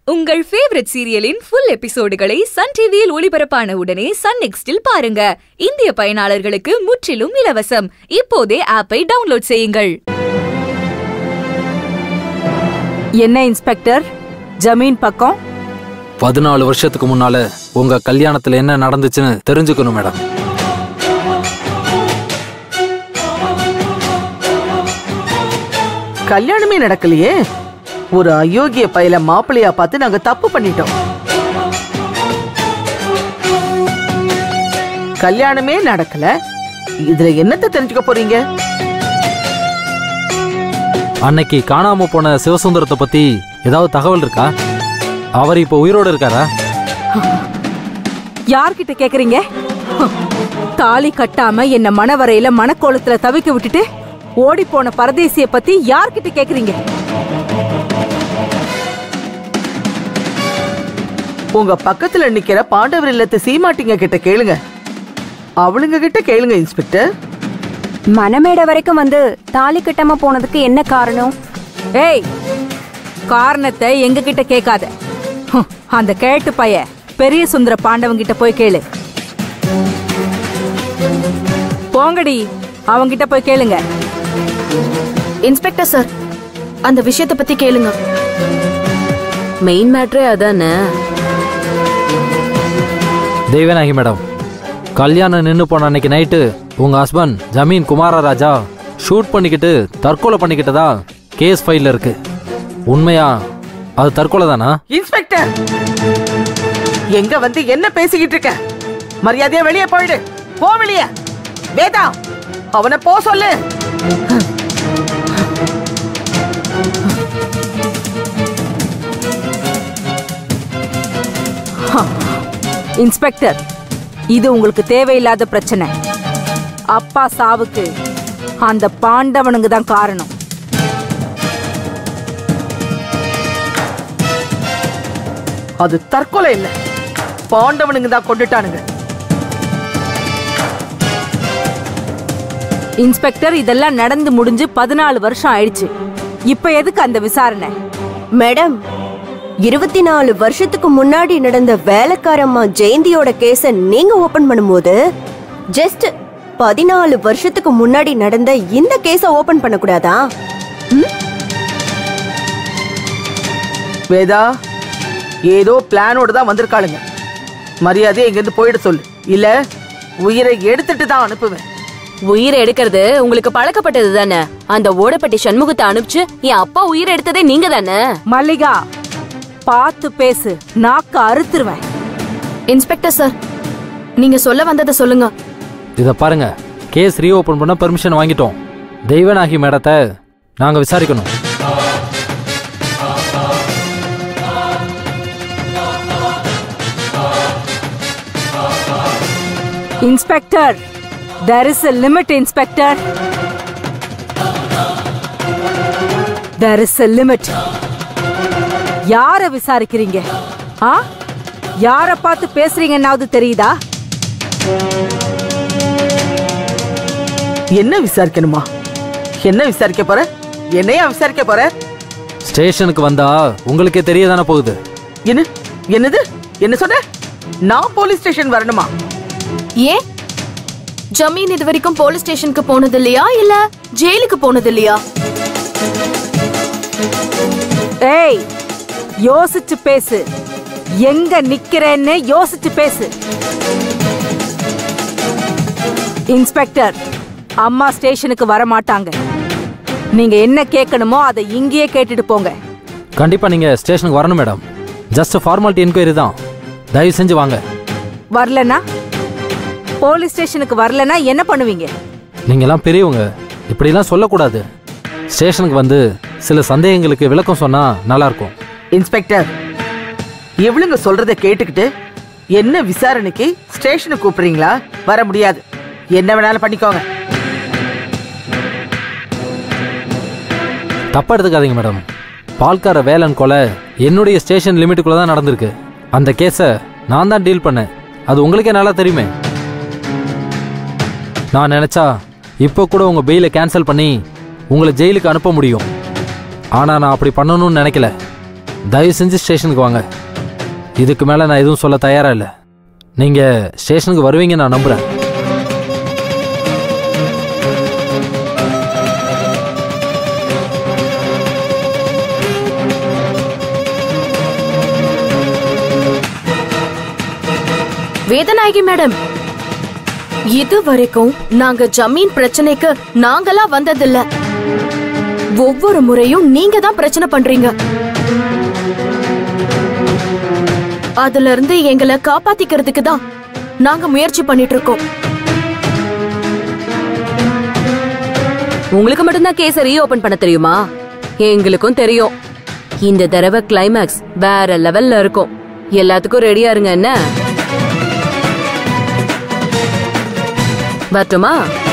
உங்கள் ஃபேவரட் சீரியலின் ஃபுல் எபிசோடுகளை சன் டிவியில் ஒளிபரப்பான உடனே சன் நெக்ஸ்டில் பாருங்க இந்திய பயனாளர்களுக்கு முற்றிலும் இலவசம் இப்போதே ஆப்பை டவுன்லோட் செய்யுங்கள் என்ன இன்ஸ்பெக்டர் ஜமீன் பக்கம் பதினாலு வருஷத்துக்கு முன்னால உங்க கல்யாணத்துல என்ன நடந்துச்சுன்னு தெரிஞ்சுக்கணும் மேடம் கல்யாணமே நடக்கலையே ஒரு அயோக்கிய பையல மாப்பிள்ளையா பார்த்து நாங்க தப்பு பண்ணிட்டோம் கல்யாணமே நடக்கல இதுல என்னத்த தெரிஞ்சுக்க போறீங்க அன்னைக்கு காணாம போன சிவசுந்தரத்தை பத்தி ஏதாவது தகவல் இருக்கா அவர் இப்போ உயிரோட இருக்காரா யார்கிட்ட கேக்குறீங்க ஹம். தாலி கட்டாம என்ன மணவரையில மனக்கோலத்துல தவிக்க விட்டுட்டு ஓடி போன பரதேசிய பத்தி யார்கிட்ட கேக்குறீங்க உங்க பக்கத்துல நிக்கிற பாண்டவர் இல்லத்து சீமாட்டிங்க கிட்ட கேளுங்க அவளுங்க கிட்ட கேளுங்க இன்ஸ்பெக்டர் மணமேடை வரைக்கும் வந்து தாலி கட்டாம போனதுக்கு என்ன காரணம் ஏய் காரணத்தை எங்க கிட்ட கேட்காத ஹம். அந்த கேட்டு பைய பெரிய சுந்தர பாண்டவங்கிட்ட போய் கேளு போங்கடி அவங்கிட்ட போய் கேளுங்க இன்ஸ்பெக்டர் சார் அந்த விஷயத்தை பத்தி கேளுங்க மெயின் மேட்ரே அதானே தெய்வநாயகி மேடம் கல்யாணம் நின்னு போன அன்னைக்கு நைட்டு உங்க ஹஸ்பண்ட் ஜமீன் குமாரராஜா ஷூட் பண்ணிக்கிட்டு தற்கொலை பண்ணிக்கிட்டதா கேஸ் ஃபைல்ல இருக்கு உண்மையா அது தற்கொலை தானா இன்ஸ்பெக்டர் எங்க வந்து என்ன பேசிக்கிட்டு இருக்க மரியாதையா வெளியே போயிடு போ வெளியே வேதா அவனை போ சொல்லு இன்ஸ்பெக்டர் இது உங்களுக்கு தேவையில்லாத பிரச்சனை அப்பா சாவுக்கு அந்த பாண்டவனுங்க தான் காரணம் அது தற்கொலை இல்ல பாண்டவனுங்க தான் கொண்டுட்டானுங்க இன்ஸ்பெக்டர் இதெல்லாம் நடந்து முடிஞ்சு பதினாலு வருஷம் ஆயிடுச்சு இப்ப எதுக்கு அந்த விசாரணை மேடம் இருபத்தி நாலு வருஷத்துக்கு முன்னாடி நடந்த வேலைக்காரம்மா ஜெயந்தியோட கேஸ நீங்க ஓபன் பண்ணும்போது ஜஸ்ட் பதினாலு வருஷத்துக்கு முன்னாடி நடந்த இந்த கேஸ ஓபன் பண்ணக்கூடாதா வேதா ஏதோ பிளானோட தான் வந்திருக்காளுங்க மரியாதையை இங்கிருந்து போயிட சொல்லு இல்ல உயிரை எடுத்துட்டு தான் அனுப்புவேன் உயிரை எடுக்கிறது உங்களுக்கு பழக்கப்பட்டது தானே அந்த ஓடப்பட்டி சண்முகத்தை அனுப்பிச்சு என் அப்பா உயிரை எடுத்ததே நீங்க தானே மல்லிகா பார்த்து பேசு நாக்க அறுத்துருவேன் இன்ஸ்பெக்டர் சார் நீங்க சொல்ல வந்ததை சொல்லுங்க இதை பாருங்க கேஸ் ரீஓபன் பண்ண பெர்மிஷன் வாங்கிட்டோம் தெய்வநாயகி மேடத்தை நாங்க விசாரிக்கணும் inspector there is a limit inspector there is a limit யார விசாரிக்கிறீங்க ஆ யார பார்த்து பேசுறீங்கன்னாவது தெரியுதா என்ன விசாரிக்கணுமா என்ன விசாரிக்க போற என்னையா விசாரிக்க போற ஸ்டேஷனுக்கு வந்தா உங்களுக்கே தெரிய தானே போகுது என்ன என்னது என்ன சொன்ன நான் போலீஸ் ஸ்டேஷன் வரணுமா ஏன் ஜமீன் இது வரைக்கும் போலீஸ் ஸ்டேஷனுக்கு போனது இல்லையா இல்ல ஜெயிலுக்கு போனது இல்லையா ஏய் யோசிச்சு பேசு எங்க நிக்கிறேன்னு யோசிச்சு பேசு இன்ஸ்பெக்டர் அம்மா ஸ்டேஷனுக்கு வர மாட்டாங்க நீங்க என்ன கேட்கணுமோ அதை இங்கேயே கேட்டுட்டு போங்க கண்டிப்பா நீங்க ஸ்டேஷனுக்கு வரணும் மேடம் ஜஸ்ட் ஃபார்மாலிட்டி என்கொயரி தான் தயவு செஞ்சு வாங்க வரலனா போலீஸ் ஸ்டேஷனுக்கு வரலனா என்ன பண்ணுவீங்க நீங்கெல்லாம் பெரியவங்க இப்படிலாம் சொல்லக்கூடாது ஸ்டேஷனுக்கு வந்து சில சந்தேகங்களுக்கு விளக்கம் சொன்னா நல்லா இருக்கும் இன்ஸ்பெக்டர் இவளுங்க சொல்றத கேட்டுக்கிட்டு என்ன விசாரணைக்கு ஸ்டேஷனுக்கு கூப்பிடுறீங்களா வர முடியாது என்ன வேணாலும் பண்ணிக்கோங்க தப்பா எடுத்துக்காதீங்க மேடம் பால்கார வேலன் கொலை என்னுடைய ஸ்டேஷன் லிமிட்டுக்குள்ள தான் நடந்திருக்கு அந்த கேஸை நான் தான் டீல் பண்ணேன் அது உங்களுக்கே நல்லா தெரியுமே நான் நினைச்சா இப்போ கூட உங்க பெயிலை கேன்சல் பண்ணி உங்களை ஜெயிலுக்கு அனுப்ப முடியும் ஆனா நான் அப்படி பண்ணணும்னு நினைக்கல தயவு செஞ்சு ஸ்டேஷனுக்கு வாங்க இதுக்கு மேலே நான் எதுவும் சொல்ல தயாரா இல்லை நீங்கள் ஸ்டேஷனுக்கு வருவீங்க நான் நம்புகிறேன் வேதநாயகி மேடம் இது வரைக்கும் நாங்க ஜமீன் பிரச்சனைக்கு நாங்களா வந்ததில்ல ஒவ்வொரு முறையும் நீங்க தான் பிரச்சனை பண்றீங்க அதுல இருந்து எங்களை காப்பாத்திக்கிறதுக்கு தான் நாங்க முயற்சி பண்ணிட்டு இருக்கோம் உங்களுக்கு மட்டும்தான் கேஸ ரீஓபன் பண்ண தெரியுமா எங்களுக்கும் தெரியும் இந்த தடவை கிளைமேக்ஸ் வேற லெவல்ல இருக்கும் எல்லாத்துக்கும் ரெடியா இருங்க என்ன வரட்டுமா